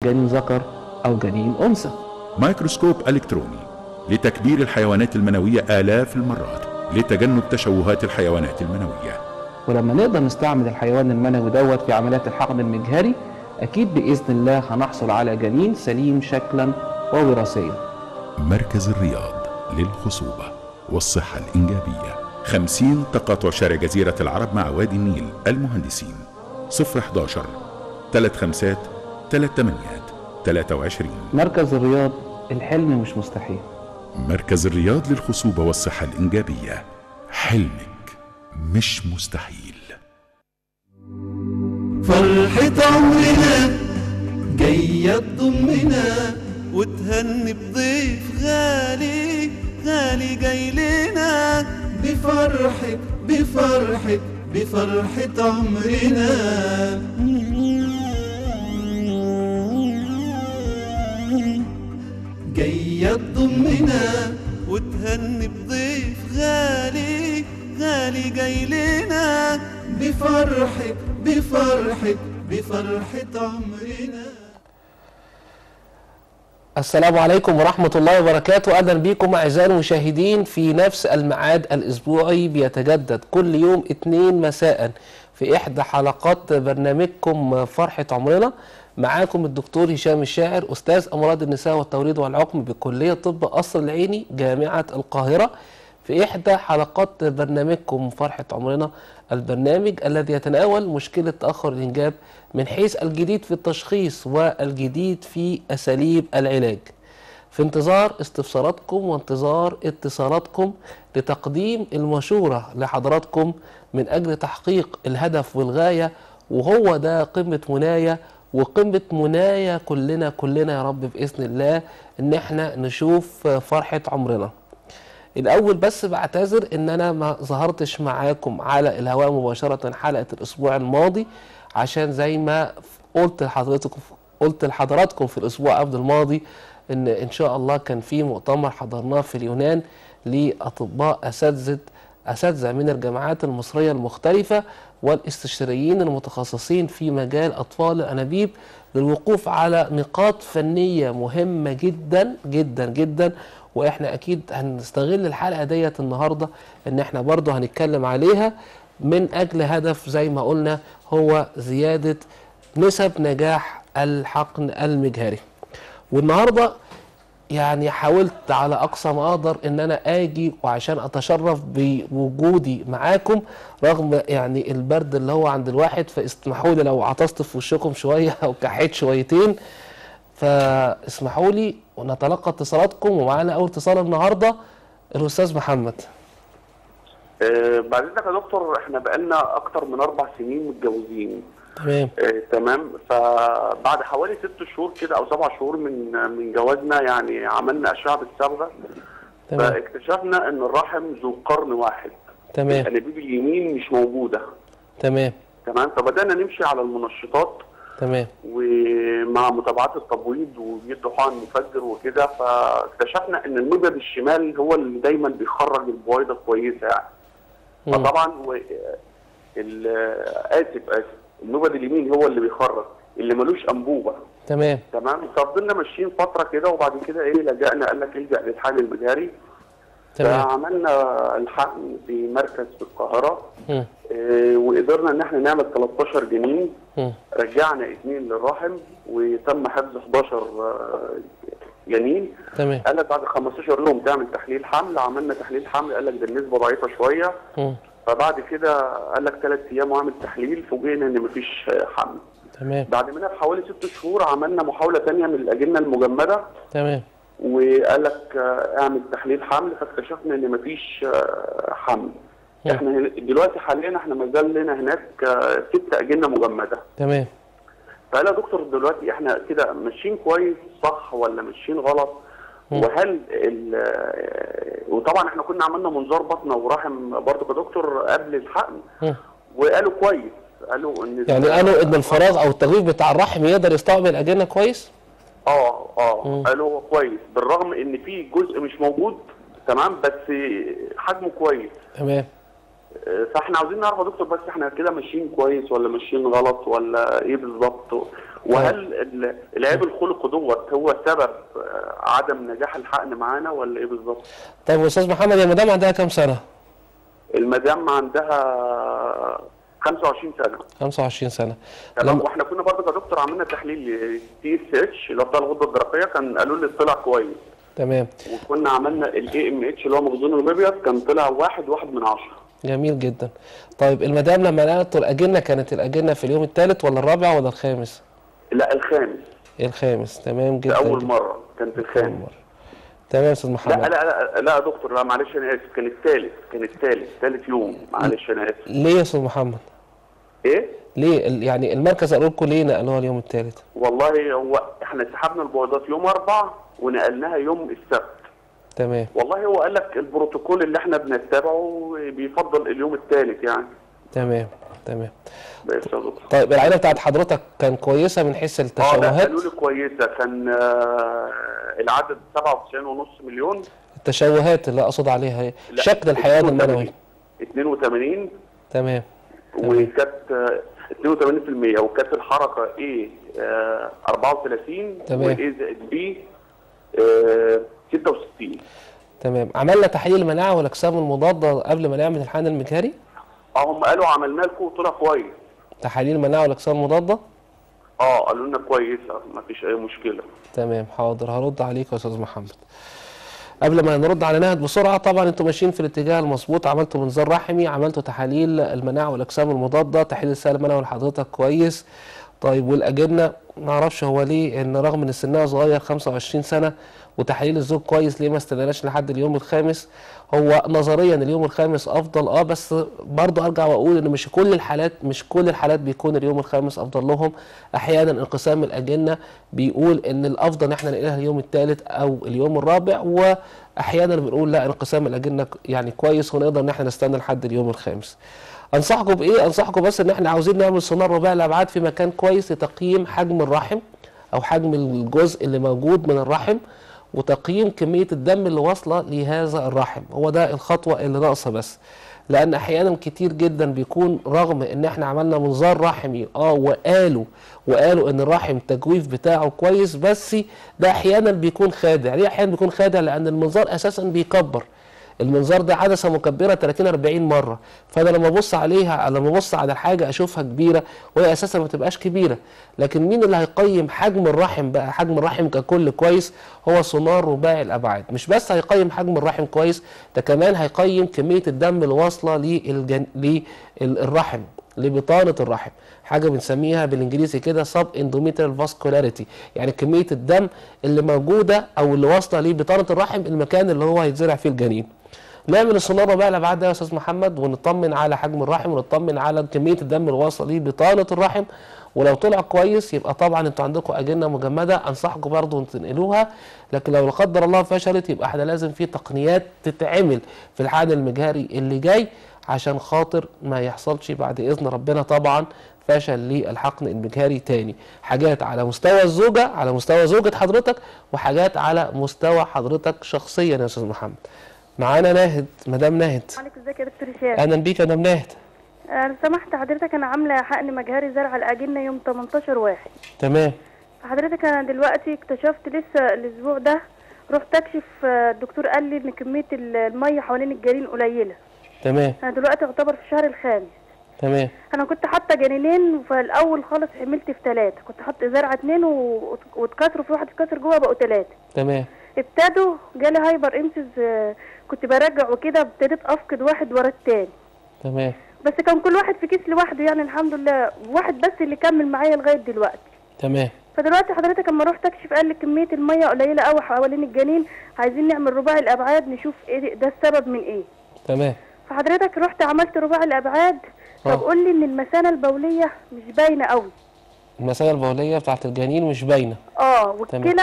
جنين ذكر أو جنين أنثى ميكروسكوب إلكتروني لتكبير الحيوانات المنوية آلاف المرات لتجنب تشوهات الحيوانات المنوية ولما نقدر نستعمل الحيوان المنوي دوت في عمليات الحقن المجهري أكيد بإذن الله هنحصل على جنين سليم شكلا ووراثيا مركز الرياض للخصوبة والصحة الإنجابية خمسين تقاطع شارع جزيرة العرب مع وادي النيل المهندسين صفر 11 تلات خمسات تلات تمانيات تلاتة وعشرين مركز الرياض الحلم مش مستحيل مركز الرياض للخصوبة والصحة الإنجابية حلمك مش مستحيل فرحة عمرنا جاية تضمنا وتهني بضيف غالي غالي جاي لنا بفرحة بفرحة بفرحة عمرنا جاية تضمنا وتهني بضيف غالي غالي جاي لنا بفرحة بفرحة بفرحة عمرنا السلام عليكم ورحمة الله وبركاته أهلا بكم أعزائي المشاهدين في نفس الميعاد الأسبوعي بيتجدد كل يوم اثنين مساء في إحدى حلقات برنامجكم فرحة عمرنا معاكم الدكتور هشام الشاعر أستاذ أمراض النساء والتوليد والعقم بكلية طب قصر العيني جامعة القاهرة في إحدى حلقات برنامجكم فرحة عمرنا البرنامج الذي يتناول مشكلة تأخر الإنجاب من حيث الجديد في التشخيص والجديد في أساليب العلاج في انتظار استفساراتكم وانتظار اتصالاتكم لتقديم المشورة لحضراتكم من أجل تحقيق الهدف والغاية وهو ده قمة منايا وقمة منايا كلنا كلنا يا رب بإذن الله إن احنا نشوف فرحة عمرنا الاول بس بعتذر ان انا ما ظهرتش معاكم على الهواء مباشره حلقه الاسبوع الماضي عشان زي ما قلت لحضرتكم قلت لحضراتكم في الاسبوع قبل الماضي ان ان شاء الله كان في مؤتمر حضرناه في اليونان لاطباء اساتذه اساتذه من الجامعات المصريه المختلفه والاستشاريين المتخصصين في مجال اطفال الانابيب للوقوف على نقاط فنيه مهمه جدا جدا جدا واحنا اكيد هنستغل الحلقه ديت النهارده ان احنا برضه هنتكلم عليها من اجل هدف زي ما قلنا هو زياده نسب نجاح الحقن المجهري والنهارده يعني حاولت على اقصى ما اقدر ان انا اجي وعشان اتشرف بوجودي معاكم رغم يعني البرد اللي هو عند الواحد فاسمحوا لي لو عطست في وشكم شويه او كحيت شويتين فاسمحوا لي ونتلقى اتصالاتكم ومعانا اول اتصال النهارده الاستاذ محمد آه، بعد اذنك يا دكتور احنا بقالنا اكتر من اربع سنين متجوزين تمام آه، تمام فبعد حوالي ست شهور كده او سبع شهور من من جوازنا يعني عملنا اشعه بالصبغه تمام فاكتشفنا ان الرحم ذو قرن واحد تمام الانابيب اليمين مش موجوده تمام تمام فبدانا نمشي على المنشطات تمام ومع متابعات التبويض وبيدوا حقن مفجر وكده فاكتشفنا ان المبيض الشمال هو اللي دايما بيخرج البويضه كويسه يعني مم. فطبعا هو ال- اسف اسف المبيض اليمين هو اللي بيخرج اللي ملوش انبوبه تمام تمام ففضلنا ماشيين فتره كده وبعد كده ايه لجأنا قال لك الجأ للحقن المجهري تمام فعملنا الحقن في مركز في القاهره مم. إيه، وقدرنا ان احنا نعمل 13 جنين مم. رجعنا اثنين للرحم وتم حفظ 11 آه، جنين تمام قال لك بعد 15 يوم تعمل تحليل حمل عملنا تحليل حمل قال لك ده النسبه ضعيفه شويه مم. فبعد كده قال لك ثلاث ايام واعمل تحليل فوجئنا ان مفيش آه، حمل تمام بعد منها بحوالي ست شهور عملنا محاوله ثانيه من الاجنه المجمده تمام وقال لك آه، اعمل تحليل حمل فاكتشفنا ان مفيش آه، حمل مم. احنا هن- دلوقتي حاليا احنا ما زال لنا هناك آه، ست اجنه مجمده تمام فقال يا دكتور دلوقتي احنا كده ماشيين كويس صح ولا ماشيين غلط مم. وهل ال وطبعا احنا كنا عملنا منظار بطنه ورحم برضه كدكتور قبل الحقن مم. وقالوا كويس قالوا ان يعني قالوا ان الفراغ او التجويف بتاع الرحم يقدر يستوعب الاجنه كويس اه اه مم. قالوا هو كويس بالرغم ان في جزء مش موجود تمام بس حجمه كويس تمام اه، فاحنا عاوزين نعرف يا دكتور بس احنا كده ماشيين كويس ولا ماشيين غلط ولا ايه بالظبط وهل ال- العيب الخلق دوت هو سبب آه، عدم نجاح الحقن معانا ولا ايه بالظبط؟ طيب يا استاذ محمد يا مدام عندها كام سنه المدام عندها 25 سنه 25 سنه تمام لما واحنا كنا برضه يا دكتور عملنا تحليل تي اس اتش اللي هو بتاع الغده الدرقيه كان قالوا لي طلع كويس تمام وكنا عملنا الاي ام اتش اللي هو مخزون المبيض كان طلع واحد واحد من عشرة جميل جدا طيب المدام لما لقيتوا الاجنه كانت الاجنه في اليوم الثالث ولا الرابع ولا الخامس لا الخامس الخامس تمام ده جدا اول جدا. مره كانت أول الخامس مرة. تمام يا استاذ لا محمد لا لا لا يا دكتور لا معلش انا اسف كان الثالث كان الثالث ثالث يوم معلش انا اسف ليه يا استاذ محمد ايه ليه ال- يعني المركز قالوا لكم ليه نقلوها اليوم الثالث والله هو احنا سحبنا البويضات يوم اربعة ونقلناها يوم السبت تمام والله هو قال لك البروتوكول اللي احنا بنتبعه بيفضل اليوم الثالث يعني تمام تمام بس يا دكتور طيب العينه بتاعت حضرتك كان كويسه من حيث اه لا التشوهات قالوا لي كويسه كان آه، العدد 97.5 مليون التشوهات اللي اقصد عليها هي لا، شكل الحيوان المنوي 82 تمام وكانت آه، 82% وكانت الحركه ايه آه، 34 تمام. وايه زائد بي آه، 66 تمام عملنا تحليل المناعه والاجسام المضاده قبل ما نعمل الحقن المجهري اه هم قالوا عملنا لكم وطلع كويس تحاليل المناعه والاجسام المضاده اه قالوا لنا كويسه ما فيش اي مشكله تمام حاضر هرد عليك يا استاذ محمد قبل ما نرد على نهد بسرعه طبعا انتوا ماشيين في الاتجاه المظبوط عملتوا منظار رحمي عملتوا تحاليل المناعه والاجسام المضاده تحليل السائل المنوي لحضرتك كويس طيب والاجنه ما اعرفش هو ليه ان رغم ان سنها صغير 25 سنه وتحليل الزوج كويس ليه ما استناناش لحد اليوم الخامس هو نظريا اليوم الخامس افضل اه بس برضه ارجع واقول ان مش كل الحالات مش كل الحالات بيكون اليوم الخامس افضل لهم احيانا انقسام الاجنه بيقول ان الافضل ان احنا ننقلها اليوم الثالث او اليوم الرابع واحيانا بنقول لا انقسام الاجنه يعني كويس ونقدر ان احنا نستنى لحد اليوم الخامس انصحكم بايه انصحكم بس ان احنا عاوزين نعمل سونار رباعي الابعاد في مكان كويس لتقييم حجم الرحم او حجم الجزء اللي موجود من الرحم وتقييم كميه الدم اللي واصله لهذا الرحم هو ده الخطوه اللي ناقصه بس لان احيانا كتير جدا بيكون رغم ان احنا عملنا منظار رحمي اه وقالوا وقالوا ان الرحم التجويف بتاعه كويس بس ده احيانا بيكون خادع ليه احيانا بيكون خادع لان المنظار اساسا بيكبر المنظار ده عدسه مكبره 30 40 مره فانا لما ابص عليها لما ابص على الحاجه اشوفها كبيره وهي اساسا ما تبقاش كبيره لكن مين اللي هيقيم حجم الرحم بقى حجم الرحم ككل كويس هو سونار رباعي الابعاد مش بس هيقيم حجم الرحم كويس ده كمان هيقيم كميه الدم اللي واصله للجن... للرحم لبطانه الرحم حاجه بنسميها بالانجليزي كده سب اندوميتريال فاسكولاريتي يعني كميه الدم اللي موجوده او اللي واصله لبطانه الرحم المكان اللي هو هيتزرع فيه الجنين نعمل السونار بقى الابعاد ده يا استاذ محمد ونطمن على حجم الرحم ونطمن على كميه الدم اللي واصله لبطانه الرحم ولو طلع كويس يبقى طبعا انتوا عندكم اجنه مجمده انصحكم برضو ان تنقلوها لكن لو لا قدر الله فشلت يبقى احنا لازم في تقنيات تتعمل في الحقن المجهري اللي جاي عشان خاطر ما يحصلش بعد اذن ربنا طبعا فشل للحقن المجهري تاني حاجات على مستوى الزوجه على مستوى زوجة حضرتك وحاجات على مستوى حضرتك شخصيا يا استاذ محمد معانا ناهد مدام ناهد عليك ازيك يا دكتور هشام اهلا بيك يا مدام ناهد آه، لو سمحت حضرتك انا عامله حقن مجهري زرع الاجنه يوم 18 واحد تمام فحضرتك انا دلوقتي اكتشفت لسه الاسبوع ده رحت اكشف آه، الدكتور قال لي ان كميه ال- الميه حوالين الجنين قليله تمام انا دلوقتي اعتبر في الشهر الخامس تمام انا كنت حاطه جنينين فالاول خالص حملت في ثلاثه كنت حاطه زرعه اتنين و- واتكسروا في واحد اتكسر جوه بقوا ثلاثه تمام ابتدوا جالي هايبر امسز آه، كنت برجع وكده ابتديت افقد واحد ورا التاني تمام بس كان كل واحد في كيس لوحده يعني الحمد لله واحد بس اللي كمل معايا لغايه دلوقتي تمام فدلوقتي حضرتك اما رحت اكشف قال لي كميه الميه قليله قوي حوالين الجنين عايزين نعمل رباعي الابعاد نشوف ايه ده السبب من ايه تمام فحضرتك رحت عملت رباعي الابعاد آه. فبقول لي ان المثانه البوليه مش باينه قوي المسألة البولية بتاعت الجنين مش باينة اه والكلى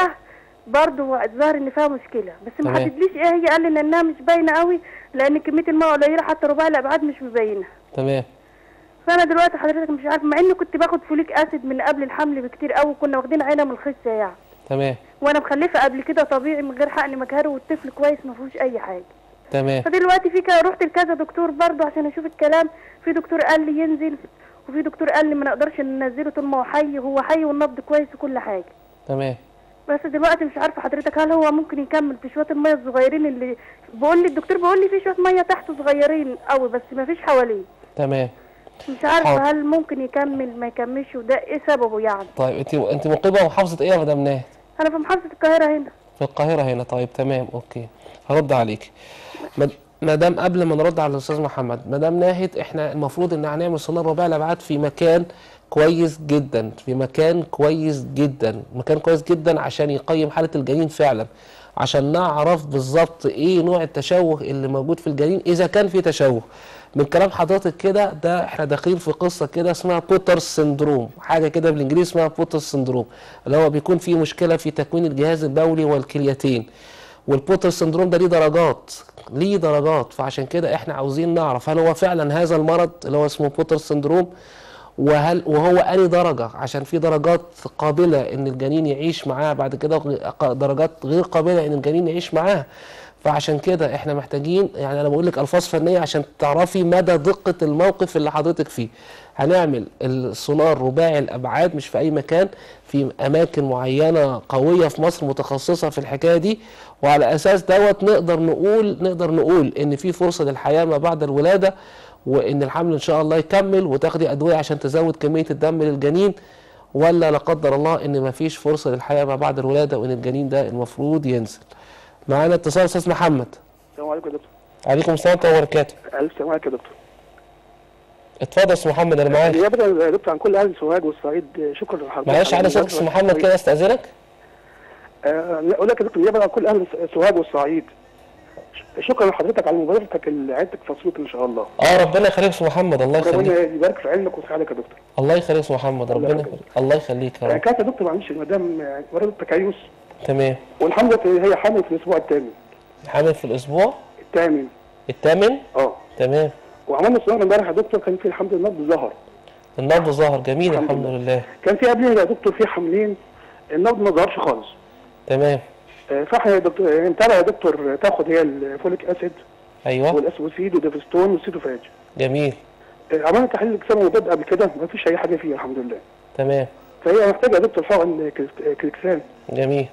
برضه ظهر ان فيها مشكله بس ما تمام. حددليش ايه هي قال لي ان انها مش باينه قوي لان كميه الميه قليله حتى رباعي الابعاد مش مبينه تمام فانا دلوقتي حضرتك مش عارف مع اني كنت باخد فوليك اسيد من قبل الحمل بكتير قوي كنا واخدين عينه من الخصيه يعني تمام وانا مخلفه قبل كده طبيعي من غير حقن مجهري والطفل كويس ما فيهوش اي حاجه تمام فدلوقتي في كده رحت لكذا دكتور برضه عشان اشوف الكلام في دكتور قال لي ينزل وفي دكتور قال لي ما نقدرش ننزله طول ما هو حي هو حي والنبض كويس وكل حاجه تمام بس دلوقتي مش عارفه حضرتك هل هو ممكن يكمل في شويه الميه الصغيرين اللي بقول لي الدكتور بيقول لي في شويه ميه تحته صغيرين قوي بس ما فيش حواليه تمام مش عارفه حاضر. هل ممكن يكمل ما يكملش وده ايه سببه يعني طيب انت انت مقيمه محافظه ايه يا مدام ناهد انا في محافظه القاهره هنا في القاهره هنا طيب تمام اوكي هرد عليك مد- مدام قبل ما نرد على الاستاذ محمد مدام ناهد احنا المفروض ان هنعمل سونار رباعي الابعاد في مكان كويس جدا في مكان كويس جدا مكان كويس جدا عشان يقيم حاله الجنين فعلا عشان نعرف بالظبط ايه نوع التشوه اللي موجود في الجنين اذا كان في تشوه من كلام حضرتك كده ده احنا داخلين في قصه كده اسمها بوتر سندروم حاجه كده بالانجليزي اسمها بوتر سندروم اللي هو بيكون فيه مشكله في تكوين الجهاز البولي والكليتين والبوتر سندروم ده ليه درجات ليه درجات فعشان كده احنا عاوزين نعرف هل هو فعلا هذا المرض اللي هو اسمه بوتر سندروم وهل وهو أنهي درجة عشان في درجات قابلة إن الجنين يعيش معاها بعد كده غ- درجات غير قابلة إن الجنين يعيش معاها فعشان كده احنا محتاجين يعني انا بقول لك الفاظ فنيه عشان تعرفي مدى دقه الموقف اللي حضرتك فيه هنعمل السونار رباعي الابعاد مش في اي مكان في اماكن معينه قويه في مصر متخصصه في الحكايه دي وعلى اساس دوت نقدر نقول نقدر نقول ان في فرصه للحياه ما بعد الولاده وان الحمل ان شاء الله يكمل وتاخدي ادويه عشان تزود كميه الدم للجنين ولا لا قدر الله ان مفيش فرصه للحياه ما بعد الولاده وان الجنين ده المفروض ينزل معانا اتصال استاذ محمد السلام عليكم يا دكتور عليكم السلام ورحمه الله وبركاته الف سلام عليكم يا دكتور اتفضل يا استاذ محمد انا معاك نيابه يا دكتور عن كل اهل سوهاج والصعيد شكرا لحضرتك معلش على على صوت المبادرة. استاذ محمد كده استاذنك آه، اقول لك يا دكتور نيابه عن كل اهل سوهاج والصعيد ش- شكرا لحضرتك على مبادرتك اللي عدتك تصويت ان شاء الله اه ربنا يخليك يا استاذ محمد الله ربنا يخليك يبارك في علمك وفي حالك يا دكتور الله يخليك يا استاذ محمد الله ربنا يخليك. يخليك الله يخليك يا آه، رب كانت يا دكتور معلش المدام آه، ولدت تكيس تمام والحمد لله هي حامل في الاسبوع الثامن حامل في الاسبوع الثامن الثامن اه تمام وعملنا صيانه امبارح يا دكتور كان في الحمد لله النبض ظهر النبض ظهر جميل الحمد الحمد لله كان في قبلها يا دكتور في حاملين النبض ما ظهرش خالص تمام آه، فاحنا يا دكتور آه، متابع يا دكتور تاخد هي الفوليك اسيد ايوه والاسوسيد وديفستون والسيتوفاج جميل آه، عملنا تحليل اجسام وبدء قبل كده ما فيش اي حاجه فيه الحمد لله تمام فهي محتاجه يا دكتور حقن كليك- كليكسان جميل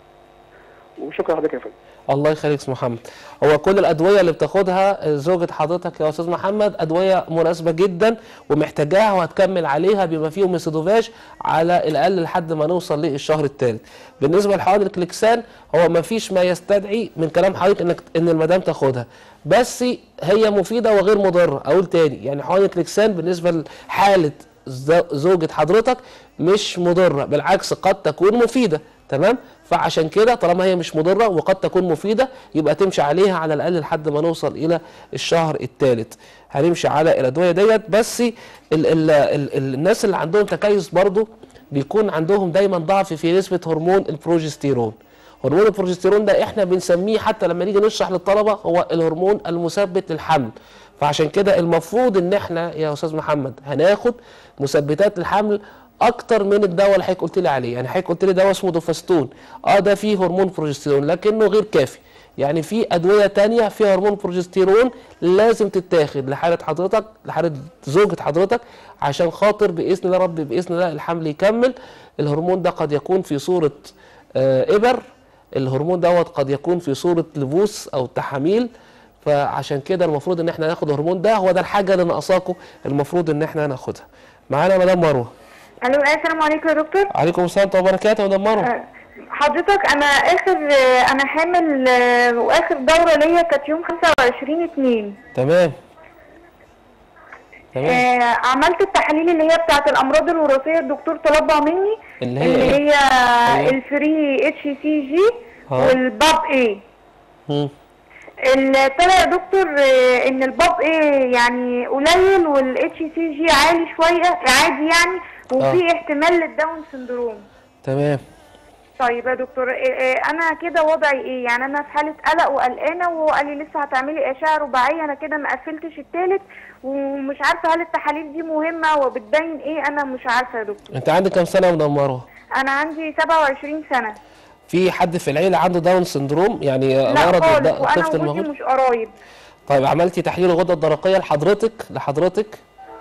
وشكرا لحضرتك يا فندم الله يخليك يا استاذ محمد هو كل الادويه اللي بتاخدها زوجة حضرتك يا استاذ محمد ادويه مناسبه جدا ومحتاجاها وهتكمل عليها بما فيهم السيدوفاج على الاقل لحد ما نوصل للشهر الثالث بالنسبه لحقن الكليكسان هو ما فيش ما يستدعي من كلام حضرتك انك ان المدام تاخدها بس هي مفيده وغير مضره اقول تاني يعني حقن الكليكسان بالنسبه لحاله زو- زوجة حضرتك مش مضرة بالعكس قد تكون مفيدة تمام فعشان كده طالما هي مش مضرة وقد تكون مفيدة يبقى تمشي عليها على الأقل لحد ما نوصل إلى الشهر الثالث هنمشي على الأدوية ديت بس ال ال ال ال الناس اللي عندهم تكيس برضو بيكون عندهم دايما ضعف في نسبة هرمون البروجستيرون هرمون البروجستيرون ده احنا بنسميه حتى لما نيجي نشرح للطلبة هو الهرمون المثبت للحمل فعشان كده المفروض ان احنا يا استاذ محمد هناخد مثبتات الحمل اكتر من الدواء اللي حضرتك قلت لي عليه يعني حضرتك قلت لي دواء اسمه دوفاستون اه ده فيه هرمون بروجستيرون لكنه غير كافي يعني في ادويه تانية فيها هرمون بروجستيرون لازم تتاخد لحاله حضرتك لحاله زوجة حضرتك عشان خاطر باذن الله رب باذن الله الحمل يكمل الهرمون ده قد يكون في صوره آه ابر الهرمون دوت قد يكون في صوره لبوس او تحاميل فعشان كده المفروض ان احنا ناخد الهرمون ده هو ده الحاجه اللي ناقصاكم المفروض ان احنا ناخدها معانا مدام مروه الو آه، السلام عليكم يا دكتور عليكم السلام ورحمه الله وبركاته مدام مروه آه، حضرتك انا اخر آه، انا حامل آه، واخر دوره ليا كانت يوم 25 2 تمام تمام آه عملت التحاليل اللي هي بتاعه الامراض الوراثيه الدكتور طلبها مني اللي هي اللي إيه؟ هي أيوة. الفري اتش سي جي ها. والباب اي مم. اللي طلع يا دكتور آه، ان الباب ايه يعني قليل والاتش سي جي عالي شويه عادي يعني وفي احتمال للداون سندروم تمام طيب يا دكتور إيه إيه انا كده وضعي ايه يعني انا في حاله قلق وقلقانه وهو قال لي لسه هتعملي اشعه رباعيه انا كده ما قفلتش التالت ومش عارفه هل التحاليل دي مهمه وبتبين ايه انا مش عارفه يا دكتور انت عندك كام سنه يا مدام مروه انا عندي 27 سنه في حد في العيله عنده داون سندروم يعني لا مرض خالص الد- وانا الطفل وجودي الموجود مش قرايب طيب عملتي تحليل الغده الدرقيه لحضرتك لحضرتك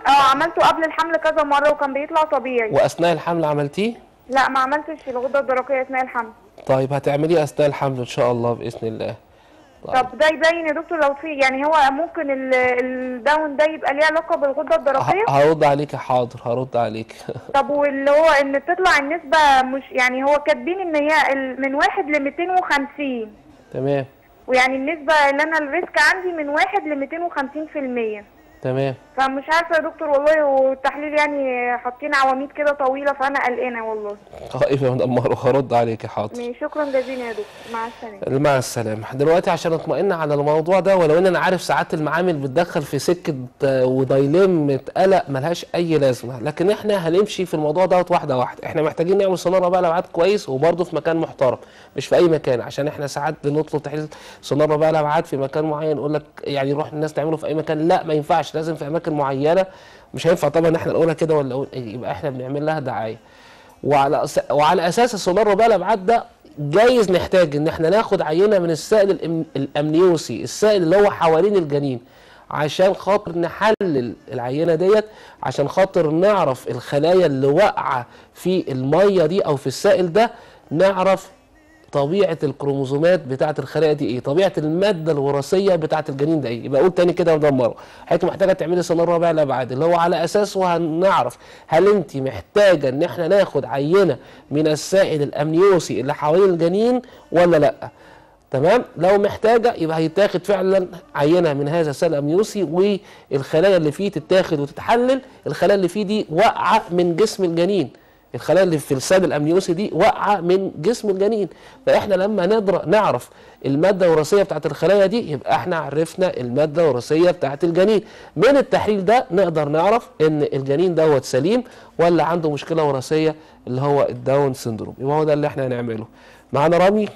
اه عملته قبل الحمل كذا مره وكان بيطلع طبيعي واثناء الحمل عملتيه لا ما عملتش الغده الدرقيه اثناء الحمل طيب هتعمليه اثناء الحمل ان شاء الله باذن الله طيب. طب ده يبين يا دكتور لو في يعني هو ممكن ال- الداون ده يبقى ليه علاقه بالغده الدرقيه ه- هرد عليك يا حاضر هرد عليك طب واللي هو ان تطلع النسبه مش يعني هو كاتبين ان هي ال- من واحد ل 250 تمام ويعني النسبه اللي انا الريسك عندي من واحد ل 250 في المية تمام فمش عارفه يا دكتور والله والتحليل يعني حاطين عواميد كده طويله فانا قلقانه والله طيب يا مدام مروه هرد عليك يا حاضر ماشي، شكرا جزيلا يا دكتور مع السلامه مع السلامة دلوقتي عشان اطمئن على الموضوع ده ولو ان انا عارف ساعات المعامل بتدخل في سكة آه، ودايلم قلق ملهاش اي لازمة لكن احنا هنمشي في الموضوع دوت واحدة واحدة احنا محتاجين نعمل سونار بقى الابعاد كويس وبرضه في مكان محترم مش في اي مكان عشان احنا ساعات بنطلب تحليل سونار بقى الابعاد في مكان معين يقول لك يعني روح الناس تعمله في اي مكان لا ما ينفعش لازم في اماكن معينة مش هينفع طبعا ان احنا نقولها كده ولا نقول- يبقى احنا بنعمل لها دعاية وعلى أس- وعلى اساس السونار بقى الابعاد ده جايز نحتاج ان احنا ناخد عينه من السائل الأم- الامنيوسي السائل اللي هو حوالين الجنين عشان خاطر نحلل العينه ديت عشان خاطر نعرف الخلايا اللي واقعه في الميه دي او في السائل ده نعرف طبيعه الكروموزومات بتاعه الخلايا دي ايه طبيعه الماده الوراثيه بتاعه الجنين ده ايه يبقى اقول تاني كده ودمره حضرتك محتاجه تعملي سونار رابع الابعاد اللي هو على اساسه هنعرف هل انت محتاجه ان احنا ناخد عينه من السائل الامنيوسي اللي حوالين الجنين ولا لا تمام لو محتاجه يبقى هيتاخد فعلا عينه من هذا السائل الامنيوسي والخلايا اللي فيه تتاخد وتتحلل الخلايا اللي فيه دي واقعه من جسم الجنين الخلايا اللي في السائل الامنيوسي دي واقعه من جسم الجنين فاحنا لما نقدر نعرف الماده الوراثيه بتاعت الخلايا دي يبقى احنا عرفنا الماده الوراثيه بتاعت الجنين من التحليل ده نقدر نعرف ان الجنين دوت سليم ولا عنده مشكله وراثيه اللي هو الداون سيندروم يبقى هو ده اللي احنا هنعمله معانا رامي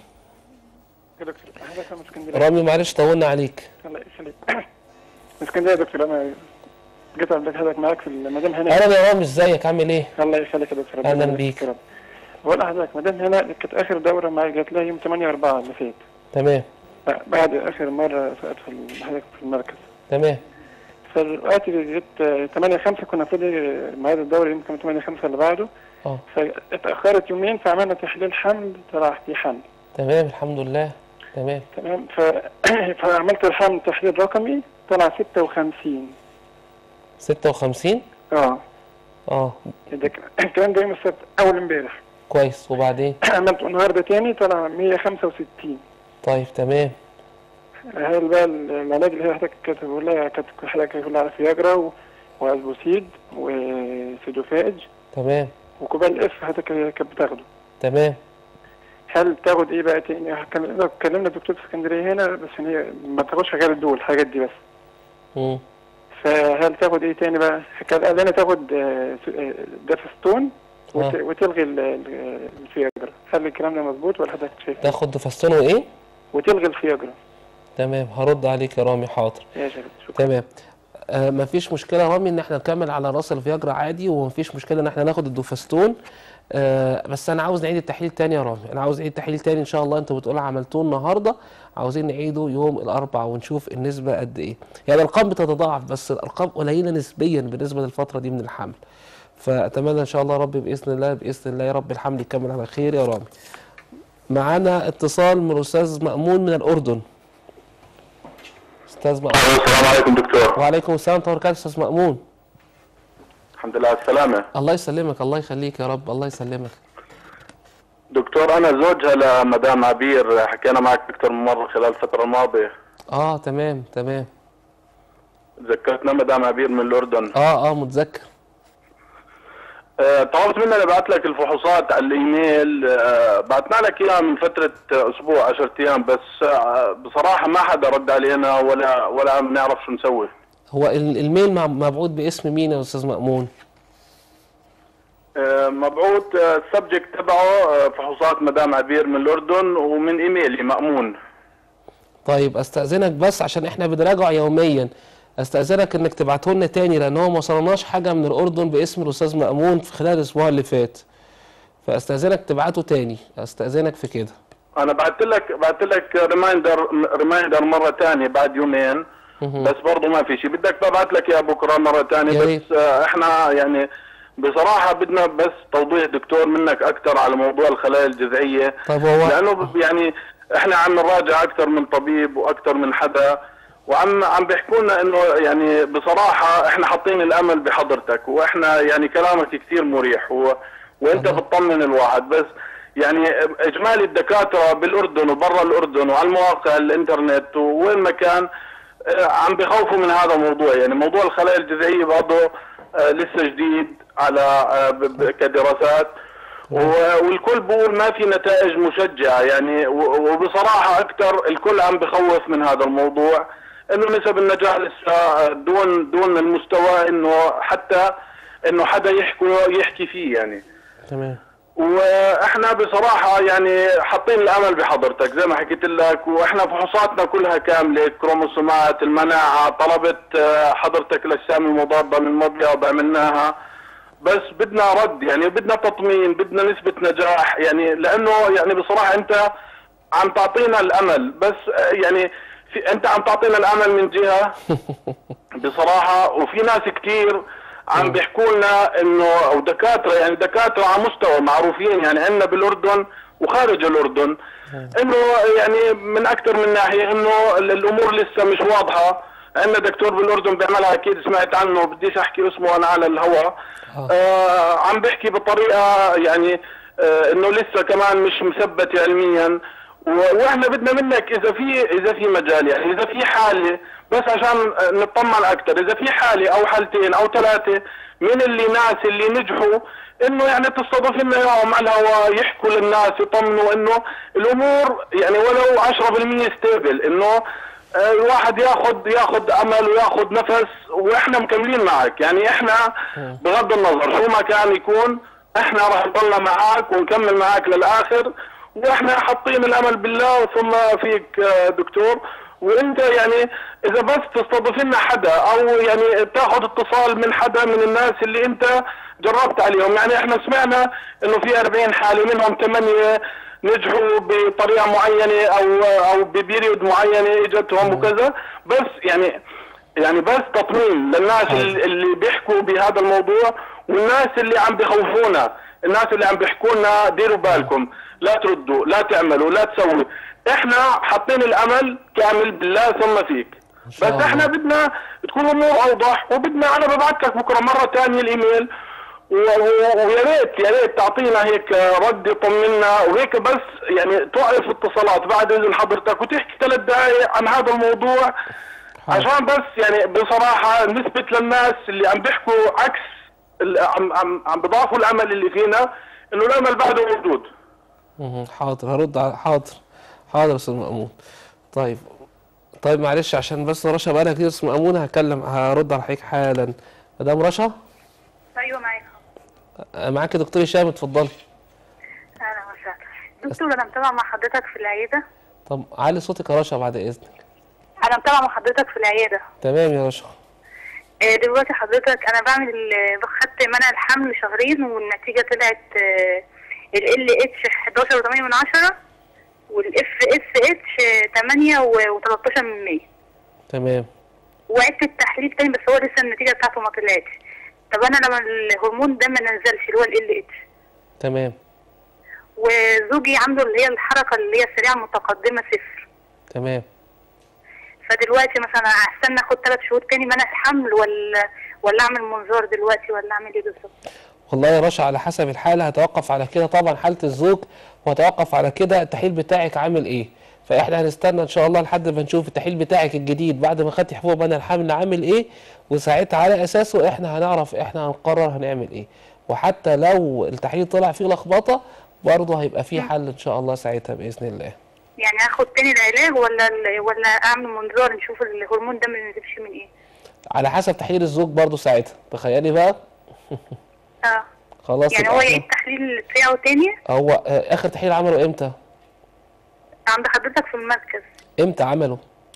كده دكتور حضرتك من اسكندريه رامي معلش طولنا عليك الله يخليك من اسكندريه يا دكتور انا جيت قبل حضرتك معاك في المدام هنا اهلا يا رامي ازيك عامل ايه الله يخليك يا دكتور ربنا أهلاً يبارك بيك. فيك يا رب. بقول لحضرتك مدام هنا كانت اخر دوره معايا جات لها يوم 8 4 اللي فات تمام بعد اخر مره ادخل حضرتك في المركز تمام فدلوقتي جيت 8 5 كنا المفروض ميعاد الدوري يمكن 8 5 اللي بعده اه فاتاخرت يومين فعملنا تحليل حمل طلع في حمل تمام الحمد لله تمام تمام ف... فعملت الحمل تحليل رقمي طلع 56 56 اه اه ده ك- الكلام ده يوم السبت اول امبارح كويس وبعدين عملت النهارده تاني طلع 165 طيب تمام هل بقى العلاج اللي هي حضرتك كاتبه لها كانت حضرتك كاتبه لها على فياجرا و- وازبوسيد وسيدوفاج تمام وكوبال اف حضرتك هي كانت بتاخده تمام هل تاخد ايه بقى تاني؟ كان- كلمنا الدكتور في اسكندريه هنا بس هي ما تاخدش غير الدول الحاجات دي بس مم. فهل تاخد ايه تاني بقى؟ كان قال لنا تاخد آه، س- آه، دافستون وت- آه. وتلغي ال- ال- الفياجرا هل الكلام ده مظبوط ولا حضرتك شايف إيه؟ تاخد دفستون وايه وتلغي الفياجرا تمام هرد عليك يا رامي حاضر يا شباب شكرا تمام آه مفيش مشكله يا رامي ان احنا نكمل على راس الفياجرا عادي ومفيش مشكله ان احنا ناخد الدوفاستون آه بس انا عاوز نعيد التحليل تاني يا رامي انا عاوز اعيد تحليل تاني ان شاء الله انتوا بتقولوا عملتوه النهارده عاوزين نعيده يوم الاربعاء ونشوف النسبه قد ايه يعني الارقام بتتضاعف بس الارقام قليله نسبيا بالنسبه للفتره دي من الحمل فاتمنى ان شاء الله ربي باذن الله باذن الله يا رب الحمل يكمل على خير يا رامي معانا اتصال من الاستاذ مامون من الاردن استاذ مامون السلام عليكم دكتور وعليكم السلام ورحمه الله وبركاته استاذ مامون الحمد لله على السلامة الله يسلمك الله يخليك يا رب الله يسلمك دكتور أنا زوجها لمدام عبير حكينا معك أكثر من مرة خلال الفترة الماضية اه تمام تمام ذكرتنا مدام عبير من الأردن اه اه متذكر آه، طلبت منها نبعث لك الفحوصات على الإيميل آه، بعثنا لك إياها من فترة آه، أسبوع 10 أيام بس آه، بصراحة ما حدا رد علينا ولا ولا عم نعرف شو نسوي هو ال- الميل مع- مبعوث باسم مين يا استاذ مامون آه، مبعوث السبجكت تبعه آه، فحوصات مدام عبير من الأردن ومن إيميلي مأمون طيب استاذنك بس عشان احنا بنراجع يوميا استاذنك انك تبعته لنا تاني لان هو ما وصلناش حاجه من الاردن باسم الاستاذ مامون في خلال الاسبوع اللي فات فاستاذنك تبعته تاني استاذنك في كده انا بعت لك بعت لك ريمايندر ريمايندر مره ثانيه بعد يومين بس برضه ما في شيء بدك ببعث لك اياه بكره مره يا ثانيه ريت. بس آه، احنا يعني بصراحه بدنا بس توضيح دكتور منك اكثر على موضوع الخلايا الجذعيه طيب هو لانه ب- يعني احنا عم نراجع اكثر من طبيب واكثر من حدا وعم عم بيحكوا لنا انه يعني بصراحه احنا حاطين الامل بحضرتك واحنا يعني كلامك كثير مريح و... وانت بتطمن الواحد بس يعني اجمالي الدكاتره بالاردن وبرا الاردن وعلى المواقع الانترنت ووين ما كان آه، عم بخوفوا من هذا الموضوع يعني موضوع الخلايا الجذعيه برضه آه، لسه جديد على آه، ب- ب- كدراسات و- والكل بقول ما في نتائج مشجعه يعني و- وبصراحه اكثر الكل عم بخوف من هذا الموضوع انه نسب النجاح لسه دون دون المستوى انه حتى انه حدا يحكي يحكي فيه يعني تمام واحنا بصراحه يعني حاطين الامل بحضرتك زي ما حكيت لك واحنا فحوصاتنا كلها كامله كروموسومات المناعه طلبت آه، حضرتك الاجسام المضاده من مبيض عملناها بس بدنا رد يعني بدنا تطمين بدنا نسبه نجاح يعني لانه يعني بصراحه انت عم تعطينا الامل بس آه، يعني في انت عم تعطينا الامل من جهه بصراحه وفي ناس كتير عم بيحكوا لنا انه او دكاتره يعني دكاتره على مستوى معروفين يعني عندنا بالاردن وخارج الاردن انه يعني من اكثر من ناحيه انه ال- الامور لسه مش واضحه عندنا دكتور بالاردن بيعملها اكيد سمعت عنه بديش احكي اسمه انا على الهواء آه عم بيحكي بطريقه يعني آه انه لسه كمان مش مثبت علميا و- واحنا بدنا منك اذا في اذا في مجال يعني اذا في حاله بس عشان نطمن اكثر اذا في حاله او حالتين او ثلاثه من اللي ناس اللي نجحوا انه يعني تستضيف لنا اياهم على الهواء يحكوا للناس يطمنوا انه الامور يعني ولو 10% ستيبل انه آه، الواحد ياخذ ياخذ امل وياخذ نفس واحنا مكملين معك يعني احنا بغض النظر شو ما كان يكون احنا راح نضلنا معك ونكمل معك للاخر واحنا حاطين الامل بالله ثم فيك آه، دكتور وانت يعني اذا بس تستضيف لنا حدا او يعني تاخذ اتصال من حدا من الناس اللي انت جربت عليهم يعني احنا سمعنا انه في 40 حاله منهم ثمانيه نجحوا بطريقه معينه او او ببيريود معينه اجتهم وكذا بس يعني يعني بس تطمين للناس اللي اللي بيحكوا بهذا الموضوع والناس اللي عم بخوفونا الناس اللي عم بيحكوا لنا ديروا بالكم لا تردوا لا تعملوا لا تسووا احنا حاطين الامل كامل بالله ثم فيك بس شاء الله. احنا بدنا تكون الامور اوضح وبدنا انا ببعث لك بكره مره ثانيه الايميل و- و- ويا ريت يا ريت تعطينا هيك رد يطمنا وهيك بس يعني توقف اتصالات بعد اذن حضرتك وتحكي ثلاث دقائق عن هذا الموضوع عشان بس يعني بصراحه نثبت للناس اللي عم بيحكوا عكس ال- عم عم عم بضافوا الامل اللي فينا انه الامل بعده موجود مهم. حاضر هرد على حاضر حاضر يا استاذ مأمون طيب طيب معلش عشان بس رشا بقالها كتير اسم مأمون هكلم هرد على حضرتك حالا مدام رشا ايوه معاك آه، معاكي دكتور هشام اتفضلي اهلا وسهلا دكتور انا متابعه مع حضرتك في العياده طب علي صوتك يا رشا بعد اذنك انا متابعه مع حضرتك في العياده تمام يا رشا آه، دلوقتي حضرتك انا بعمل ال- خدت منع الحمل شهرين والنتيجه طلعت ال ال اتش 11 و8 من عشرة والاف اس اتش 8 و13 من 100 تمام وعدت التحليل تاني بس هو لسه النتيجه بتاعته ما طلعتش طب انا لما الهرمون ده ما نزلش اللي هو ال ال اتش تمام وزوجي عنده اللي هي الحركه اللي هي السريعه المتقدمه صفر تمام فدلوقتي مثلا استنى اخد ثلاث شهور تاني منع الحمل ولا ولا اعمل منظار دلوقتي ولا اعمل ايه بالظبط؟ والله يا رشا على حسب الحالة هتوقف على كده طبعا حالة الزوج وهتوقف على كده التحليل بتاعك عامل ايه فاحنا هنستنى ان شاء الله لحد ما نشوف التحليل بتاعك الجديد بعد ما خدتي حبوب بدل الحمل عامل ايه وساعتها على اساسه احنا هنعرف احنا هنقرر هنعمل ايه وحتى لو التحليل طلع فيه لخبطة برضه هيبقى فيه حل ان شاء الله ساعتها باذن الله يعني اخد تاني العلاج ولا ال- ولا اعمل منظار نشوف الهرمون ده ما ينزلش من ايه؟ على حسب تحليل الزوج برضه ساعتها تخيلي بقى اه خلاص يعني يبقى هو إحنا- يعيد التحليل بتاعه تاني هو آه، اخر تحليل عمله امتى عند حضرتك في المركز امتى عمله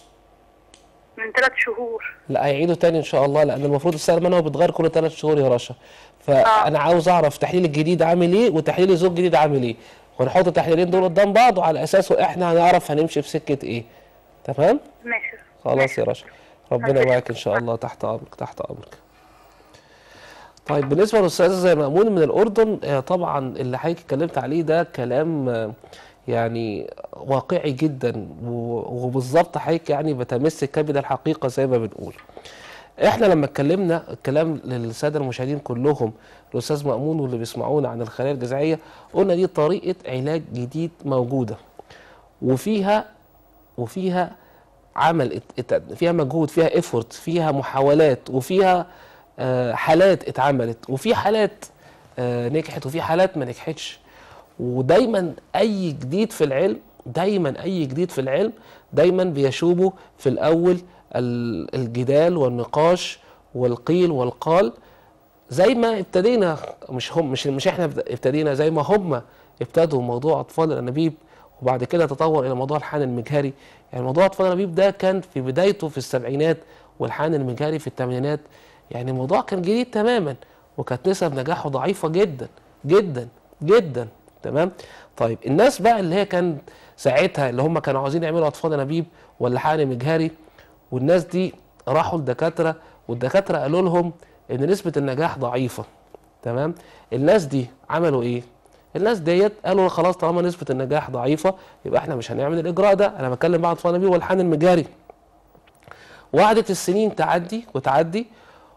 من ثلاث شهور لا هيعيدوا تاني ان شاء الله لان المفروض السعر المنوي بيتغير كل ثلاث شهور يا رشا فانا عاوز اعرف تحليل الجديد عامل ايه وتحليل الزوج الجديد عامل ايه ونحط التحليلين دول قدام بعض وعلى اساسه احنا هنعرف هنمشي في سكه ايه تمام ماشي خلاص يا رشا ربنا معاك ان شاء الله تحت امرك تحت امرك طيب بالنسبه للاستاذ مأمون من الاردن آه، طبعا اللي حضرتك اتكلمت عليه ده كلام آه، يعني واقعي جدا و- وبالظبط حضرتك يعني بتمس كبد الحقيقه زي ما بنقول احنا لما اتكلمنا الكلام للساده المشاهدين كلهم الاستاذ مأمون واللي بيسمعونا عن الخلايا الجذعيه قلنا دي طريقه علاج جديد موجوده وفيها وفيها عمل ات- ات- فيها مجهود فيها ايفورت فيها محاولات وفيها آه، حالات اتعملت وفي حالات آه، نجحت وفي حالات ما نجحتش ودايما اي جديد في العلم دايما اي جديد في العلم دايما بيشوبه في الاول ال- الجدال والنقاش والقيل والقال زي ما ابتدينا مش هم مش مش احنا ابت- ابتدينا زي ما هم ابتدوا موضوع اطفال الانابيب وبعد كده تطور الى موضوع الحان المجهري يعني موضوع اطفال الانابيب ده كان في بدايته في السبعينات والحان المجهري في الثمانينات يعني الموضوع كان جديد تماما وكانت نسب نجاحه ضعيفه جدا جدا جدا تمام طيب الناس بقى اللي هي كان ساعتها اللي هم كانوا عاوزين يعملوا اطفال انابيب ولا حقن مجهري والناس دي راحوا لدكاتره والدكاتره قالوا لهم ان نسبه النجاح ضعيفه تمام الناس دي عملوا ايه الناس ديت قالوا خلاص طالما نسبه النجاح ضعيفه يبقى احنا مش هنعمل الاجراء ده انا بتكلم بقى عن اطفال انابيب والحقن المجهري وقعدت السنين تعدي وتعدي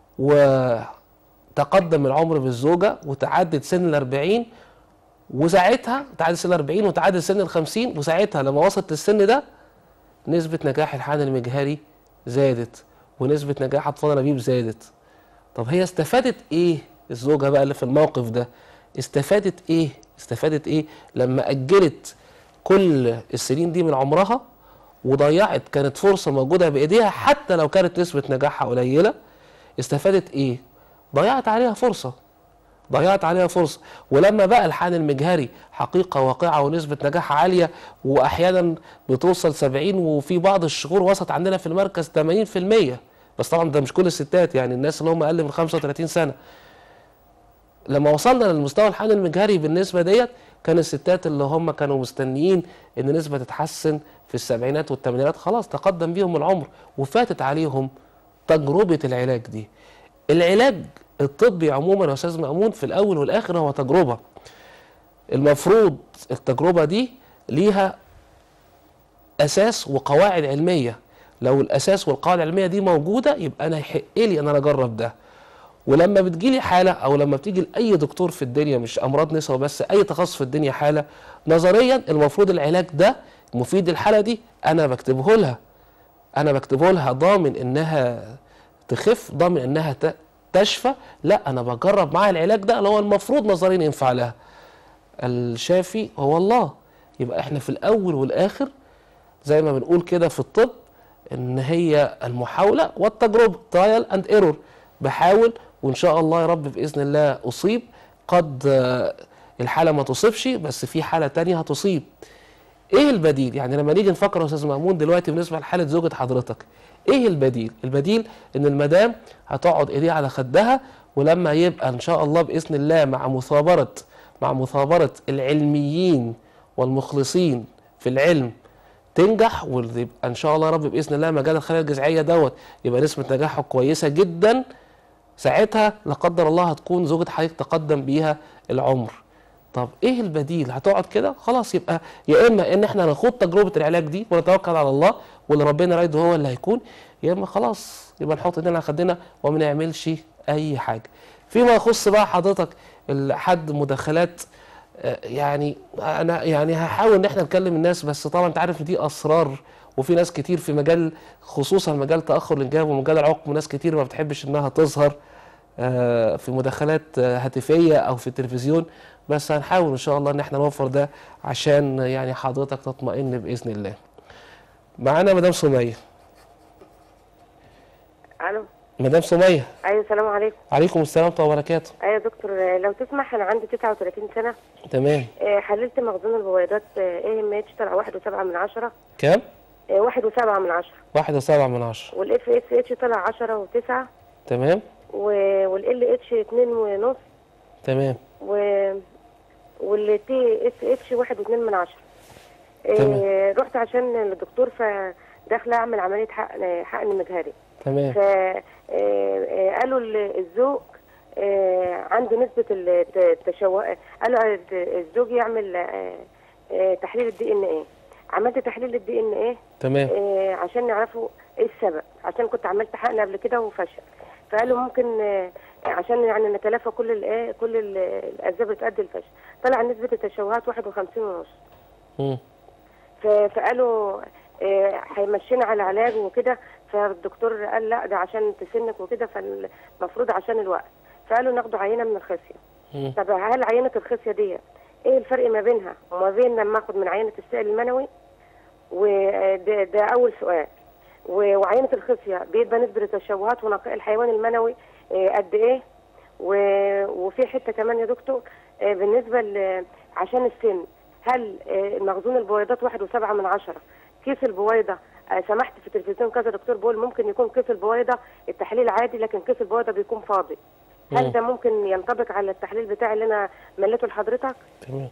وتقدم العمر بالزوجة وتعدت سن الأربعين وساعتها تعدي سن الأربعين وتعدي سن الخمسين وساعتها لما وصلت للسن ده نسبة نجاح الحقن المجهري زادت ونسبة نجاح أطفال الأنابيب زادت طب هي استفادت إيه الزوجة بقى اللي في الموقف ده استفادت إيه استفادت إيه لما أجلت كل السنين دي من عمرها وضيعت كانت فرصة موجودة بإيديها حتى لو كانت نسبة نجاحها قليلة استفادت إيه؟ ضيعت عليها فرصة ضيعت عليها فرصة ولما بقى الحقن المجهري حقيقة واقعة ونسبة نجاح عالية وأحيانا بتوصل 70 وفي بعض الشهور وصلت عندنا في المركز 80% بس طبعا ده مش كل الستات يعني الناس اللي هم أقل من 35 سنة لما وصلنا للمستوى الحقن المجهري بالنسبة ديت كان الستات اللي هم كانوا مستنيين ان نسبة تتحسن في السبعينات والثمانينات خلاص تقدم بيهم العمر وفاتت عليهم تجربة العلاج دي العلاج الطبي عموما يا استاذ مأمون في الاول والاخر هو تجربة المفروض التجربة دي ليها اساس وقواعد علمية لو الاساس والقواعد العلمية دي موجودة يبقى انا يحق لي ان انا اجرب ده ولما بتجيلي حالة أو لما بتيجي لأي دكتور في الدنيا مش أمراض نساء بس أي تخصص في الدنيا حالة نظريا المفروض العلاج ده مفيد الحالة دي أنا بكتبه لها أنا بكتبه لها ضامن إنها تخف ضامن إنها ت- تشفى لا أنا بجرب معاها العلاج ده اللي هو المفروض نظريا ينفع لها الشافي هو الله يبقى إحنا في الأول والآخر زي ما بنقول كده في الطب ان هي المحاوله والتجربه ترايل اند ايرور بحاول وان شاء الله يا رب باذن الله اصيب قد آه، الحاله ما تصيبش بس في حاله تانية هتصيب ايه البديل يعني لما نيجي نفكر يا استاذ مأمون دلوقتي بالنسبه لحاله زوجة حضرتك ايه البديل البديل ان المدام هتقعد ايديها على خدها ولما يبقى ان شاء الله باذن الله مع مثابره مع مثابره العلميين والمخلصين في العلم تنجح ويبقى ان شاء الله يا رب باذن الله مجال الخلايا الجذعيه دوت يبقى نسبه نجاحه كويسه جدا ساعتها لا قدر الله هتكون زوجة حضرتك تقدم بيها العمر طب ايه البديل هتقعد كده خلاص يبقى يا اما ان احنا نخوض تجربه العلاج دي ونتوكل على الله واللي ربنا رايده هو اللي هيكون يا اما خلاص يبقى نحط ايدينا على خدنا وما نعملش اي حاجه فيما يخص بقى حضرتك ال- حد مداخلات آه، يعني انا يعني هحاول ان احنا نكلم الناس بس طبعا انت عارف ان دي اسرار وفي ناس كتير في مجال خصوصا مجال تاخر الانجاب ومجال العقم وناس كتير ما بتحبش انها تظهر آه، في مداخلات آه، هاتفيه او في التلفزيون بس هنحاول ان شاء الله ان احنا نوفر ده عشان يعني حضرتك تطمئن باذن الله. معانا مدام سميه. الو مدام سميه ايوه السلام عليكم عليكم السلام ورحمه الله وبركاته. ايوه يا دكتور آه، لو تسمح انا عندي 39 سنه تمام آه، حللت مخزون البويضات اي ام اتش طلع واحد وسبعة من عشرة كام؟ آه، واحد وسبعة من عشرة واحد وسبعة من عشرة والاف اس اتش طلع عشرة وتسعة تمام والال اتش اتنين ونص تمام و والتي اس اتش واحد واتنين من عشرة آه، تمام. رحت عشان الدكتور فداخله اعمل عمليه حقن حقن مجهري تمام ف آه، آه، قالوا ال- الزوج آه، عنده نسبة الت- التشوه قالوا الزوج يعمل آه، آه، تحليل الدي ان ايه عملت تحليل الدي ان ايه تمام آه، عشان يعرفوا ايه السبب عشان كنت عملت حقن قبل كده وفشل فقالوا ممكن آه، عشان يعني نتلافى كل الايه كل ال- الاسباب اللي تؤدي الفشل طلع نسبة التشوهات 51 ونص مم. ف- فقالوا آه، هيمشينا على علاج وكده فالدكتور قال لا ده عشان تسنك وكده فالمفروض عشان الوقت فقالوا ناخدوا عينه من الخصيه مم. طب هل عينه الخصيه دي ايه الفرق ما بينها وما بين لما اخد من عينه السائل المنوي وده ده اول سؤال و- وعينه الخصيه بيبقى نسبه التشوهات ونقاء الحيوان المنوي آه، قد ايه و- وفي حته كمان يا دكتور آه، بالنسبه ل- عشان السن هل آه، مخزون البويضات واحد وسبعة من عشرة كيس البويضة آه، سمحت في التلفزيون كذا دكتور بقول ممكن يكون كيس البويضة التحليل عادي لكن كيس البويضة بيكون فاضي مم. هل ده ممكن ينطبق على التحليل بتاعي اللي انا مليته لحضرتك تمام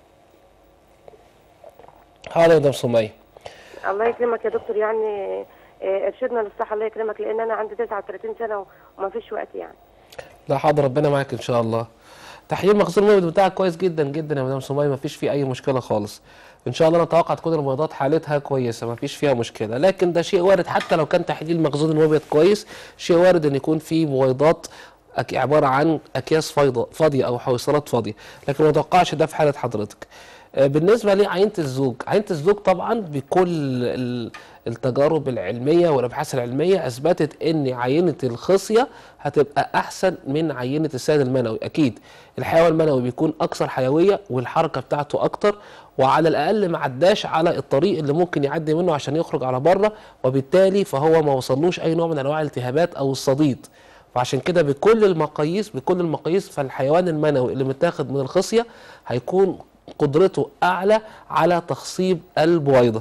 حاضر يا مدام سمية الله يكرمك يا دكتور يعني آه، ارشدنا للصح الله يكرمك لان انا عندي 39 سنه وما فيش وقت يعني لا حاضر ربنا معاك ان شاء الله تحليل مخزون المبيض بتاعك كويس جدا جدا يا مدام سمية مفيش فيه اي مشكله خالص ان شاء الله نتوقع تكون المبيضات حالتها كويسه مفيش فيها مشكله لكن ده شيء وارد حتى لو كان تحليل مخزون المبيض كويس شيء وارد ان يكون فيه بويضات أك- عباره عن اكياس فايضه فاضيه او حويصلات فاضيه لكن ما اتوقعش ده في حاله حضرتك آه، بالنسبه لعينه الزوج عينه الزوج طبعا بكل ال- التجارب العلميه والابحاث العلميه اثبتت ان عينه الخصيه هتبقى احسن من عينه السائل المنوي اكيد الحيوان المنوي بيكون اكثر حيويه والحركه بتاعته اكتر وعلى الاقل ما عداش على الطريق اللي ممكن يعدي منه عشان يخرج على بره وبالتالي فهو ما وصلوش اي نوع من انواع الالتهابات او الصديد فعشان كده بكل المقاييس بكل المقاييس فالحيوان المنوي اللي متاخد من الخصيه هيكون قدرته اعلى على تخصيب البويضه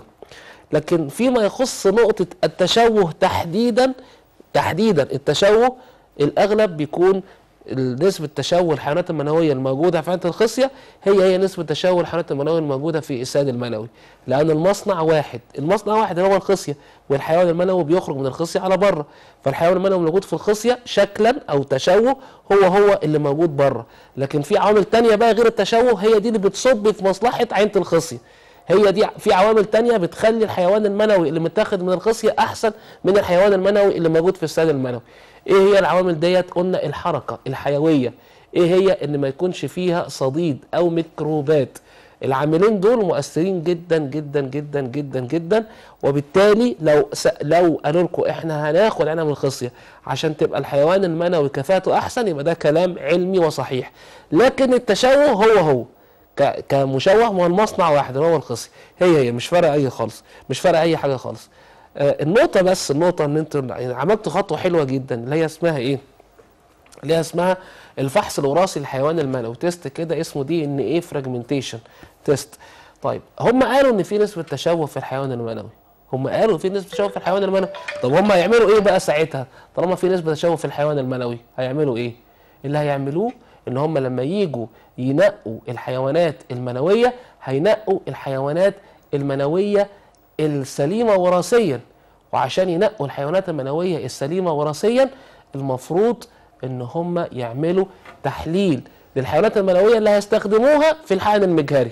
لكن فيما يخص نقطه التشوه تحديدا تحديدا التشوه الاغلب بيكون نسبة تشوه الحيوانات المنوية الموجودة في عينة الخصية هي هي نسبة تشوه الحيوانات المنوية الموجودة في السائل المنوي لأن المصنع واحد المصنع واحد اللي هو الخصية والحيوان المنوي بيخرج من الخصية على بره فالحيوان المنوي الموجود في الخصية شكلا أو تشوه هو هو اللي موجود بره لكن في عوامل تانية بقى غير التشوه هي دي اللي بتصب في مصلحة عينة الخصية هي دي في عوامل تانية بتخلي الحيوان المنوي اللي متاخد من الخصية أحسن من الحيوان المنوي اللي موجود في السائل المنوي ايه هي العوامل ديت قلنا الحركة الحيوية ايه هي ان ما يكونش فيها صديد او ميكروبات العاملين دول مؤثرين جدا جدا جدا جدا جدا وبالتالي لو س... لو قالوا لكم احنا هناخد عينها من الخصيه عشان تبقى الحيوان المنوي كفاءته احسن يبقى ده كلام علمي وصحيح لكن التشوه هو هو ك... كمشوه هو المصنع واحد اللي هو الخصيه هي هي مش فارقه اي خالص مش فارقه اي حاجه خالص آه النقطه بس النقطه ان انتوا يعني عملتوا خطوه حلوه جدا اللي هي اسمها ايه اللي هي اسمها الفحص الوراثي للحيوان المنوي تيست كده اسمه دي ان ايه فراجمنتيشن تيست طيب هم قالوا ان في نسبه تشوه في الحيوان المنوي هم قالوا في نسبه تشوه في الحيوان المنوي طب هم هيعملوا ايه بقى ساعتها طالما في نسبه تشوه في الحيوان المنوي هيعملوا ايه اللي هيعملوه ان هم لما يجوا ينقوا الحيوانات المنويه هينقوا الحيوانات المنويه السليمه وراثيا وعشان ينقوا الحيوانات المنويه السليمه وراثيا المفروض ان هم يعملوا تحليل للحيوانات المنويه اللي هيستخدموها في الحقن المجهري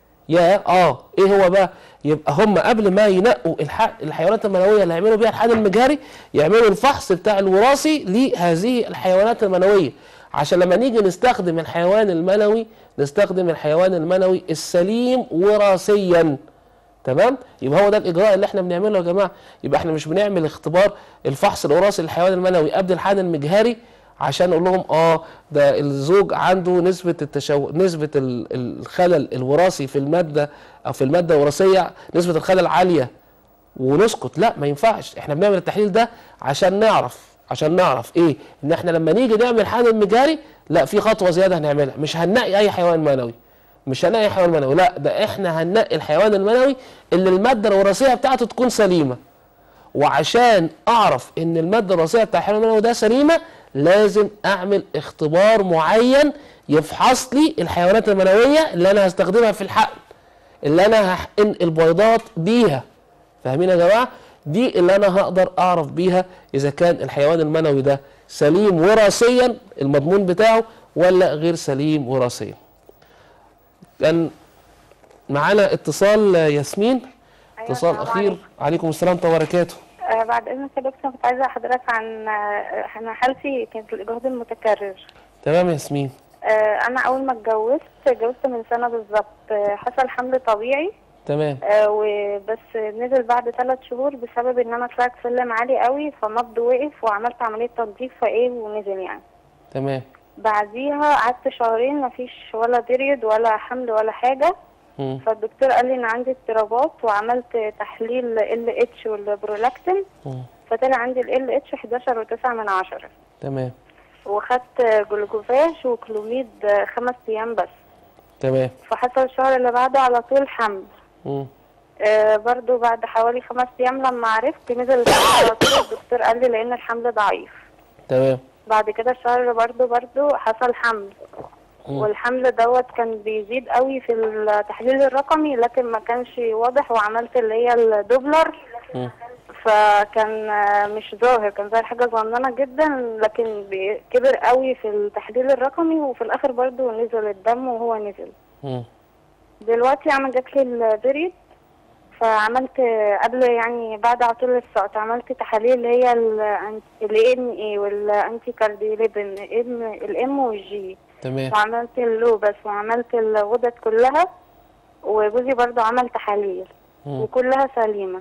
يا اه ايه هو بقى يبقى هم قبل ما ينقوا الح... الحيوانات المنويه اللي هيعملوا بيها الحقن المجهري يعملوا الفحص بتاع الوراثي لهذه الحيوانات المنويه عشان لما نيجي نستخدم الحيوان المنوي نستخدم الحيوان المنوي السليم وراثيا تمام يبقى هو ده الاجراء اللي احنا بنعمله يا جماعه يبقى احنا مش بنعمل اختبار الفحص الوراثي للحيوان المنوي قبل الحقن المجهري عشان نقول لهم اه ده الزوج عنده نسبه التشو نسبه ال- الخلل الوراثي في الماده او في الماده الوراثيه نسبه الخلل عاليه ونسكت لا ما ينفعش احنا بنعمل التحليل ده عشان نعرف عشان نعرف ايه ان احنا لما نيجي نعمل حقن المجهري لا في خطوه زياده هنعملها مش هننقي اي حيوان منوي مش هنقي حيوان منوي لا ده احنا هننقي الحيوان المنوي اللي الماده الوراثيه بتاعته تكون سليمه وعشان اعرف ان الماده الوراثيه بتاع الحيوان المنوي ده سليمه لازم اعمل اختبار معين يفحص لي الحيوانات المنويه اللي انا هستخدمها في الحقن اللي انا هحقن البيضات بيها فاهمين يا جماعه دي اللي انا هقدر اعرف بيها اذا كان الحيوان المنوي ده سليم وراثيا المضمون بتاعه ولا غير سليم وراثيا كان معانا اتصال آه، ياسمين أيوة، اتصال السلام اخير عليكم. عليكم السلام ورحمه الله وبركاته آه بعد اذنك يا دكتور كنت عايزه حضرتك عن آه انا حالتي كانت الاجهاض المتكرر تمام يا ياسمين آه انا اول ما اتجوزت اتجوزت من سنه بالظبط آه حصل حمل طبيعي تمام آه وبس نزل بعد ثلاث شهور بسبب ان انا طلعت سلم عالي قوي فالنبض وقف وعملت عمليه تنظيف فايه ونزل يعني تمام بعديها قعدت شهرين مفيش ولا بيريد ولا حمل ولا حاجه مم. فالدكتور قال لي ان عندي اضطرابات وعملت تحليل ال اتش والبرولاكتين مم. فطلع عندي ال اتش 11 و9 من عشرة تمام وخدت جلوكوفاش وكلوميد خمس ايام بس تمام فحصل الشهر اللي بعده على طول حمل مم. آه برضو بعد حوالي خمس ايام لما عرفت نزل الحمل على طول الدكتور قال لي لان الحمل ضعيف تمام بعد كده الشهر برضو برضو حصل حمل مم. والحمل دوت كان بيزيد قوي في التحليل الرقمي لكن ما كانش واضح وعملت اللي هي الدوبلر مم. فكان آه، مش ظاهر كان ظاهر حاجة صغننة جدا لكن بي- كبر قوي في التحليل الرقمي وفي الآخر برضو نزل الدم وهو نزل مم. دلوقتي انا جات لي البريد فعملت آه، قبل يعني بعد على طول السقط عملت تحاليل اللي هي الام اي والانتي كارديوليبين ام الام والجي تمام وعملت اللوبس وعملت الغدد كلها وجوزي برضو عمل تحاليل مم. وكلها سليمة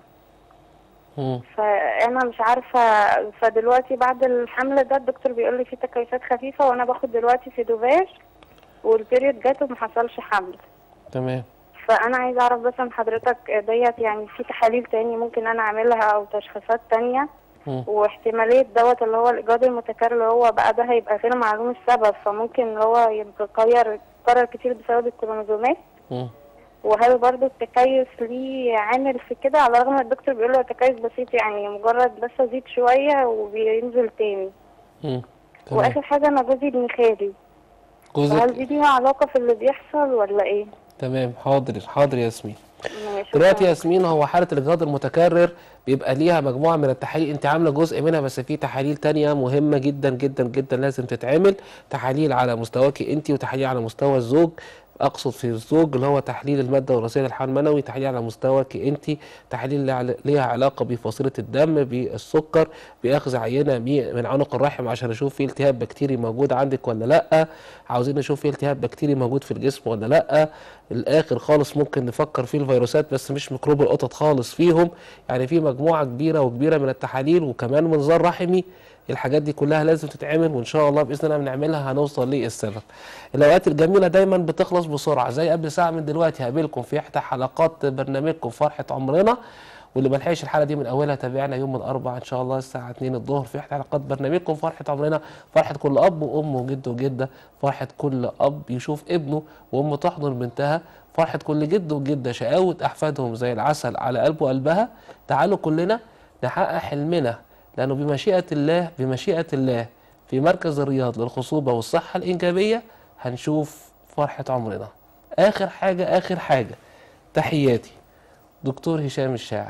مم. فانا مش عارفه فدلوقتي بعد الحمل ده الدكتور بيقول لي في تكيسات خفيفه وانا باخد دلوقتي سيدوفاج والبيريود جات وما حصلش حمل تمام فانا عايزه اعرف بس من حضرتك ديت يعني في تحاليل تاني ممكن انا اعملها او تشخيصات تانية مم. واحتماليه دوت اللي هو الايجاد المتكرر اللي هو بقى ده هيبقى غير معلوم السبب فممكن اللي هو يتغير يتكرر كتير بسبب الكروموزومات مم. وهل برضو التكيس ليه عامل في كده على الرغم ان الدكتور بيقول له التكيس بسيط يعني مجرد بس ازيد شويه وبينزل تاني مم. تمام واخر حاجه انا جوزي ابن خالي فهل جوزك دي ليها علاقه في اللي بيحصل ولا ايه؟ تمام حاضر حاضر يا ياسمين ماشي، دلوقتي شكراً. يا ياسمين هو حالة الإجهاض المتكرر بيبقى ليها مجموعة من التحاليل أنت عاملة جزء منها بس في تحاليل تانية مهمة جدا جدا جدا لازم تتعمل تحاليل على مستواك أنت وتحاليل على مستوى الزوج أقصد في الزوج اللي هو تحليل المادة الوراثية للحيوان المنوي تحاليل على مستواك أنت تحاليل لها عل- ليها علاقة بفصيلة الدم بالسكر بأخذ عينة مي- من عنق الرحم عشان نشوف في التهاب بكتيري موجود عندك ولا لأ عاوزين نشوف في التهاب بكتيري موجود في الجسم ولا لأ الاخر خالص ممكن نفكر فيه الفيروسات بس مش ميكروب القطط خالص فيهم يعني في مجموعه كبيره وكبيره من التحاليل وكمان منظار رحمي الحاجات دي كلها لازم تتعمل وان شاء الله باذن الله بنعملها هنوصل للسبب الاوقات الجميله دايما بتخلص بسرعه زي قبل ساعه من دلوقتي هقابلكم في احدى حلقات برنامجكم فرحه عمرنا واللي ما لحقش الحلقه دي من اولها تابعنا يوم الاربعاء ان شاء الله الساعه 2 الظهر في احدى حلقات برنامجكم فرحه عمرنا فرحه كل اب وام وجد وجده فرحه كل اب يشوف ابنه وامه تحضن بنتها فرحه كل جد وجده شقاوه احفادهم زي العسل على قلب وقلبها تعالوا كلنا نحقق حلمنا لانه بمشيئه الله بمشيئه الله في مركز الرياض للخصوبه والصحه الانجابيه هنشوف فرحه عمرنا اخر حاجه اخر حاجه تحياتي دكتور هشام الشاعر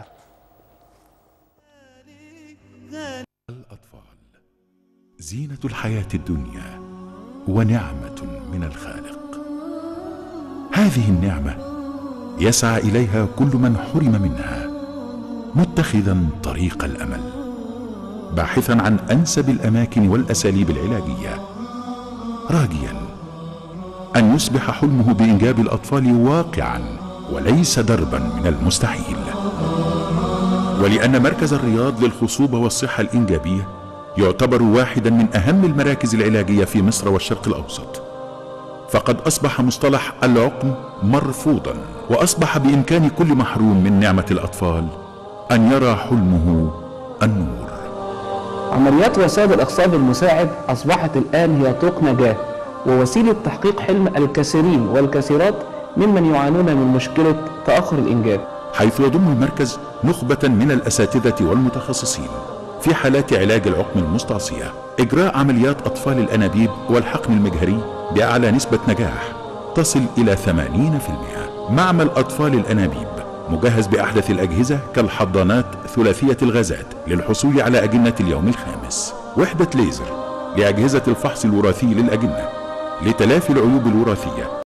الأطفال زينة الحياة الدنيا ونعمة من الخالق هذه النعمة يسعى إليها كل من حرم منها متخذا طريق الأمل باحثا عن أنسب الأماكن والأساليب العلاجية راجيا أن يصبح حلمه بإنجاب الأطفال واقعا وليس دربا من المستحيل ولأن مركز الرياض للخصوبة والصحة الإنجابية يعتبر واحدا من أهم المراكز العلاجية في مصر والشرق الأوسط فقد أصبح مصطلح العقم مرفوضا وأصبح بإمكان كل محروم من نعمة الأطفال أن يرى حلمه النور عمليات وسائل الإخصاب المساعد أصبحت الآن هي طرق نجاة ووسيلة تحقيق حلم الكثيرين والكثيرات ممن يعانون من مشكلة تأخر الإنجاب حيث يضم المركز نخبة من الأساتذة والمتخصصين في حالات علاج العقم المستعصية إجراء عمليات أطفال الأنابيب والحقن المجهري بأعلى نسبة نجاح تصل إلى 80% معمل أطفال الأنابيب مجهز بأحدث الأجهزة كالحضانات ثلاثية الغازات للحصول على أجنة اليوم الخامس وحدة ليزر لأجهزة الفحص الوراثي للأجنة لتلافي العيوب الوراثية